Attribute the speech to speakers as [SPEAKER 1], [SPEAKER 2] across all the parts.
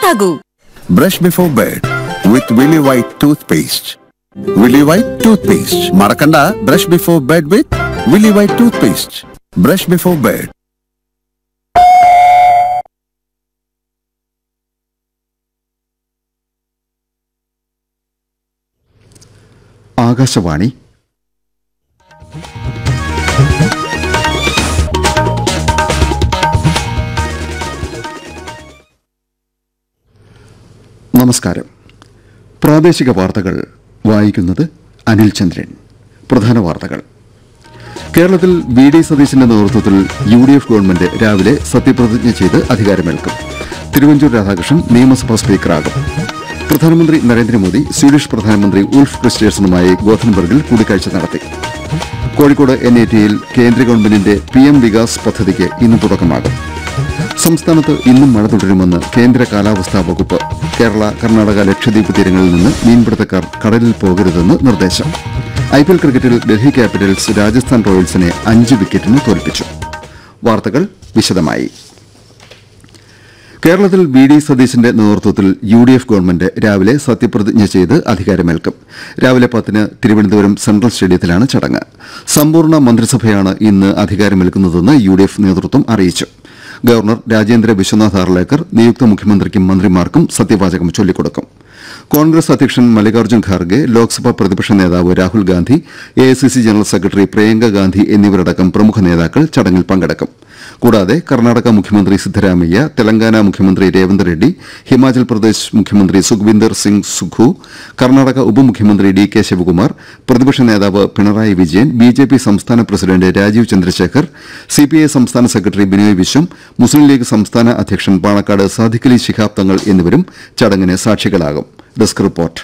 [SPEAKER 1] Smart ആകൂ
[SPEAKER 2] Brush before bed with Willy White toothpaste. Willy White toothpaste. Marakanda, brush before bed with Willy White toothpaste. Brush before bed.
[SPEAKER 3] ആകാശവാണി നമസ്കാരം പ്രാദേശിക വാർത്തകൾ വായിക്കുന്നത് അനിൽ ചന്ദ്രൻ പ്രധാന വാർത്തകൾ കേരളത്തിൽ വി ഡി സതീശന്റെ നേതൃത്വത്തിൽ യു ഡി എഫ് ഗവൺമെന്റ് രാവിലെ സത്യപ്രതിജ്ഞ ചെയ്ത് അധികാരമേൽക്കും തിരുവഞ്ചൂർ രാധാകൃഷ്ണൻ നിയമസഭാ സ്പീക്കറാകും പ്രധാനമന്ത്രി നരേന്ദ്രമോദി സ്വീഡിഷ് പ്രധാനമന്ത്രി ഉൾഫ് ക്രിസ്റ്റേഴ്സണുമായി ഗോഥൻബർഗിൽ കൂടിക്കാഴ്ച നടത്തി കോഴിക്കോട് എൻ ഐ ടിയിൽ കേന്ദ്ര ഗവൺമെന്റിന്റെ പി എം വികാസ് പദ്ധതിക്ക് ഇന്ന് തുടക്കമാകും സംസ്ഥാനത്ത് ഇന്നും മഴ തുടരുമെന്ന് കേന്ദ്ര കാലാവസ്ഥാ വകുപ്പ് കേരള കർണാടക ലക്ഷദ്വീപ് തീരങ്ങളിൽ നിന്ന് മീൻപിടുത്തക്കാർ കടലിൽ പോകരുതെന്ന് നിർദ്ദേശം ഐ പി എൽ ക്രിക്കറ്റിൽ ഡൽഹി ക്യാപിറ്റൽസ് രാജസ്ഥാൻ റോയൽസിനെ അഞ്ച് വിക്കറ്റിന് തോൽപ്പിച്ചു വാർത്തകൾ വിശദമായി കേരളത്തിൽ വി ഡി സതീശന്റെ നേതൃത്വത്തിൽ യു ഡി എഫ് ഗവൺമെന്റ് രാവിലെ സത്യപ്രതിജ്ഞ ചെയ്ത് അധികാരമേൽക്കും രാവിലെ പത്തിന് തിരുവനന്തപുരം സെൻട്രൽ സ്റ്റേഡിയത്തിലാണ് ചടങ്ങ് സമ്പൂർണ്ണ മന്ത്രിസഭയാണ് ഇന്ന് അധികാരമേൽക്കുന്നതെന്ന് യു ഡി എഫ് നേതൃത്വം അറിയിച്ചു ഗവർണർ രാജേന്ദ്ര വിശ്വനാഥ് ആർലേക്കർ നിയുക്ത മുഖ്യമന്ത്രിക്കും മന്ത്രിമാർക്കും സത്യവാചകം ചൊല്ലിക്കൊടുക്കും കോൺഗ്രസ് അധ്യക്ഷൻ മല്ലികാർജ്ജുൻ ഖാർഗെ ലോക്സഭാ പ്രതിപക്ഷ നേതാവ് Rahul Gandhi AICC general secretary Priyanka Gandhi എന്നിവരടക്കം പ്രമുഖ നേതാക്കൾ ചടങ്ങിൽ പങ്കെടുക്കും കൂടാതെ കർണാടക മുഖ്യമന്ത്രി സിദ്ധരാമയ്യ തെലങ്കാന മുഖ്യമന്ത്രി രേവന്ത് റെഡ്ഡി ഹിമാചൽ പ്രദേശ് മുഖ്യമന്ത്രി സുഖ്വിന്ദർ സിംഗ് സുഖു കർണാടക ഉപമുഖ്യമന്ത്രി ഡി കെ ശിവകുമാർ പ്രതിപക്ഷ നേതാവ് Pinarayi Vijayan B J P സംസ്ഥാന പ്രസിഡന്റ് രാജീവ് ചന്ദ്രശേഖർ സിപിഐ സംസ്ഥാന സെക്രട്ടറി ബിനോയ് വിശ്വം മുസ്ലിം ലീഗ് സംസ്ഥാന അധ്യക്ഷൻ പാണക്കാട് സാദിഖലി ശിഹാബ് തങ്ങൾ എന്നിവരും ചടങ്ങിന് സാക്ഷികളാകും ഡെസ്ക് റിപ്പോർട്ട്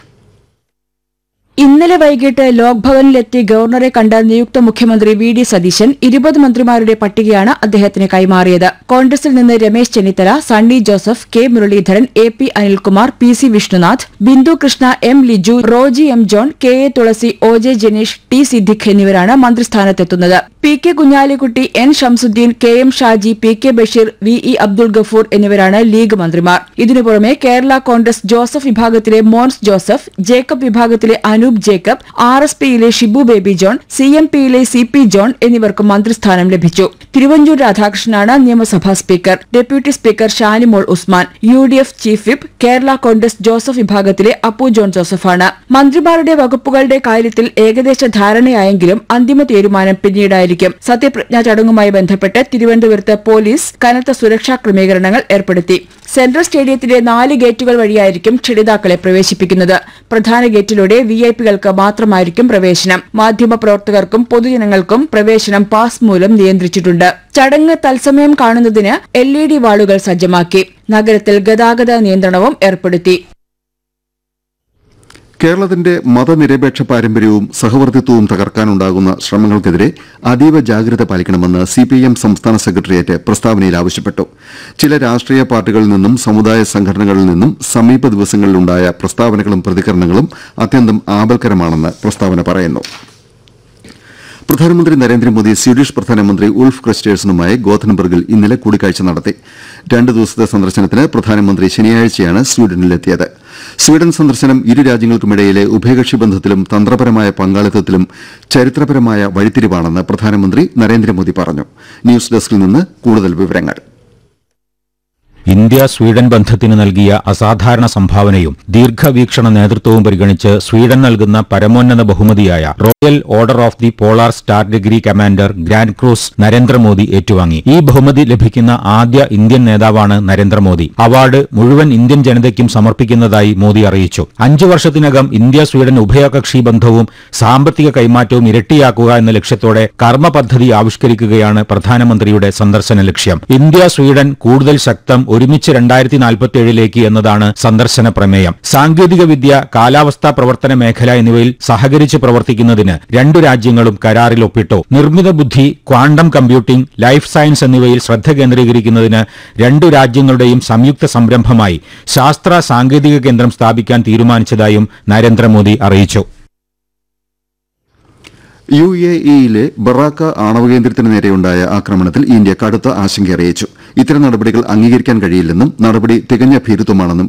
[SPEAKER 4] ഇന്നലെ വൈകിട്ട് ലോക് ഭവനിലെത്തി ഗവർണറെ കണ്ട നിയുക്ത മുഖ്യമന്ത്രി വി ഡി സതീശൻ ഇരുപത് മന്ത്രിമാരുടെ പട്ടികയാണ് അദ്ദേഹത്തിന് കൈമാറിയത് കോൺഗ്രസിൽ നിന്ന് Ramesh Chennithala Sunny Joseph K Muraleedharan A P Anilkumar P C Vishnunath Bindhu Krishna M Liju Roji M John K A Thulasi O J Janeesh T Siddique എന്നിവരാണ് മന്ത്രിസ്ഥാനത്തെത്തുന്നത് P K Kunhalikutty N Shamsuddin K M Shaji P K Basheer V E Abdul Gafoor എന്നിവരാണ് ലീഗ് മന്ത്രിമാർ ഇതിനു പുറമെ കേരള കോൺഗ്രസ് ജോസഫ് വിഭാഗത്തിലെ മോൻസ് ജോസഫ് ജേക്കബ് വിഭാഗത്തിലെ അനൂപ് ജേക്കബ് ആർ എസ് പിയിലെ ഷിബു ബേബി ജോൺ സി എം പിയിലെ സി പി ജോൺ എന്നിവർക്കും മന്ത്രിസ്ഥാനം ലഭിച്ചു തിരുവഞ്ചൂർ രാധാകൃഷ്ണനാണ് നിയമസഭാ speaker deputy speaker Shanimol Usman U D F chief whip Kerala Congress Joseph വിഭാഗത്തിലെ അപ്പു ജോൺ ജോസഫാണ് മന്ത്രിമാരുടെ വകുപ്പുകളുടെ കാര്യത്തിൽ ഏകദേശ ധാരണയായെങ്കിലും അന്തിമ തീരുമാനം പിന്നീടായിരിക്കും സത്യപ്രതിജ്ഞാ ചടങ്ങുമായി ബന്ധപ്പെട്ട് തിരുവനന്തപുരത്ത് പോലീസ് കനത്ത സുരക്ഷാ ക്രമീകരണങ്ങൾ ഏർപ്പെടുത്തി സെൻട്രൽ സ്റ്റേഡിയത്തിലെ നാല് ഗേറ്റുകൾ വഴിയായിരിക്കും ക്ഷണിതാക്കളെ പ്രവേശിപ്പിക്കുന്നത് പ്രധാന ഗേറ്റിലൂടെ വി ഐ പികൾക്ക് മാത്രമായിരിക്കും പ്രവേശനം മാധ്യമപ്രവർത്തകർക്കും പൊതുജനങ്ങൾക്കും പ്രവേശനം പാസ് മൂലം നിയന്ത്രിച്ചിട്ടുണ്ട് ചടങ്ങ് തത്സമയം കാണുന്നതിന് എൽ ഇ ഡി വാളുകൾ സജ്ജമാക്കി നഗരത്തിൽ ഗതാഗത നിയന്ത്രണവും ഏർപ്പെടുത്തി
[SPEAKER 3] കേരളത്തിന്റെ മതനിരപേക്ഷ പാരമ്പര്യവും സഹവർത്തിത്വവും തകർക്കാനുണ്ടാകുന്ന ശ്രമങ്ങൾക്കെതിരെ അതീവ ജാഗ്രത പാലിക്കണമെന്ന് സിപിഐഎം സംസ്ഥാന സെക്രട്ടേറിയറ്റ് പ്രസ്താവനയിൽ ആവശ്യപ്പെട്ടു ചില രാഷ്ട്രീയ പാർട്ടികളിൽ നിന്നും സമുദായ സംഘടനകളിൽ നിന്നും സമീപ ദിവസങ്ങളിലുണ്ടായ പ്രസ്താവനകളും പ്രതികരണങ്ങളും അത്യന്തം ആപൽക്കരമാണെന്ന് പ്രസ്താവന പറയുന്നു പ്രധാനമന്ത്രി നരേന്ദ്രമോദി സ്വീഡിഷ് പ്രധാനമന്ത്രി ഉൾഫ് ക്രിസ്റ്റേഴ്സണുമായി ഗോഥൻബർഗിൽ ഇന്നലെ കൂടിക്കാഴ്ച നടത്തി രണ്ട് ദിവസത്തെ സന്ദർശനത്തിന് പ്രധാനമന്ത്രി ശനിയാഴ്ചയാണ് സ്വീഡനിലെത്തിയത് സ്വീഡൻ സന്ദർശനം ഇരു രാജ്യങ്ങൾക്കുമിടയിലെ ഉഭയകക്ഷി ബന്ധത്തിലും തന്ത്രപരമായ പങ്കാളിത്തത്തിലും ചരിത്രപരമായ വഴിത്തിരിവാണെന്ന് പ്രധാനമന്ത്രി നരേന്ദ്രമോദി പറഞ്ഞു ന്യൂസ് ഡെസ്കിൽ നിന്ന് കൂടുതൽ വിവരങ്ങൾ
[SPEAKER 5] ഇന്ത്യ സ്വീഡൻ ബന്ധത്തിന് നൽകിയ അസാധാരണ സംഭാവനയും ദീർഘവീക്ഷണ നേതൃത്വവും പരിഗണിച്ച് സ്വീഡൻ നൽകുന്ന പരമോന്നത ബഹുമതിയായ royal order of the polar star degree commander grand cross Narendra Modi ഏറ്റുവാങ്ങി ഈ ബഹുമതി ലഭിക്കുന്ന ആദ്യ ഇന്ത്യൻ നേതാവാണ് നരേന്ദ്രമോദി അവാർഡ് മുഴുവൻ ഇന്ത്യൻ ജനതയ്ക്കും സമർപ്പിക്കുന്നതായി മോദി അറിയിച്ചു അഞ്ചു വർഷത്തിനകം ഇന്ത്യ സ്വീഡൻ ഉഭയകക്ഷി ബന്ധവും സാമ്പത്തിക കൈമാറ്റവും ഇരട്ടിയാക്കുക എന്ന ലക്ഷ്യത്തോടെ കർമ്മ പദ്ധതി ആവിഷ്കരിക്കുകയാണ് പ്രധാനമന്ത്രിയുടെ സന്ദർശന ലക്ഷ്യം ഇന്ത്യ സ്വീഡൻ കൂടുതൽ ശക്തം ഒരുമിച്ച് രണ്ടായിരത്തി നാൽപ്പത്തിയേഴിലേക്ക് എന്നതാണ് സന്ദർശന പ്രമേയം സാങ്കേതിക വിദ്യ കാലാവസ്ഥാ പ്രവർത്തന മേഖല എന്നിവയിൽ സഹകരിച്ച് പ്രവർത്തിക്കുന്നതിന് രണ്ടു രാജ്യങ്ങളും കരാറിൽ ഒപ്പിട്ടു നിർമ്മിത ബുദ്ധി ക്വാണ്ടം കമ്പ്യൂട്ടിംഗ് ലൈഫ് സയൻസ് എന്നിവയിൽ ശ്രദ്ധ കേന്ദ്രീകരിക്കുന്നതിന് രണ്ടു രാജ്യങ്ങളുടെയും സംയുക്ത സംരംഭമായി ശാസ്ത്ര സാങ്കേതിക കേന്ദ്രം സ്ഥാപിക്കാൻ തീരുമാനിച്ചതായും നരേന്ദ്രമോദി അറിയിച്ചു
[SPEAKER 3] യു എ ഇയിലെ ബറാക്ക ആണവ കേന്ദ്രത്തിന് നേരെയുണ്ടായ ആക്രമണത്തിൽ ഇന്ത്യ കടുത്ത ആശങ്ക അറിയിച്ചു ഇത്തരം നടപടികൾ അംഗീകരിക്കാൻ കഴിയില്ലെന്നും നടപടി തികഞ്ഞ ഭീരുത്വമാണെന്നും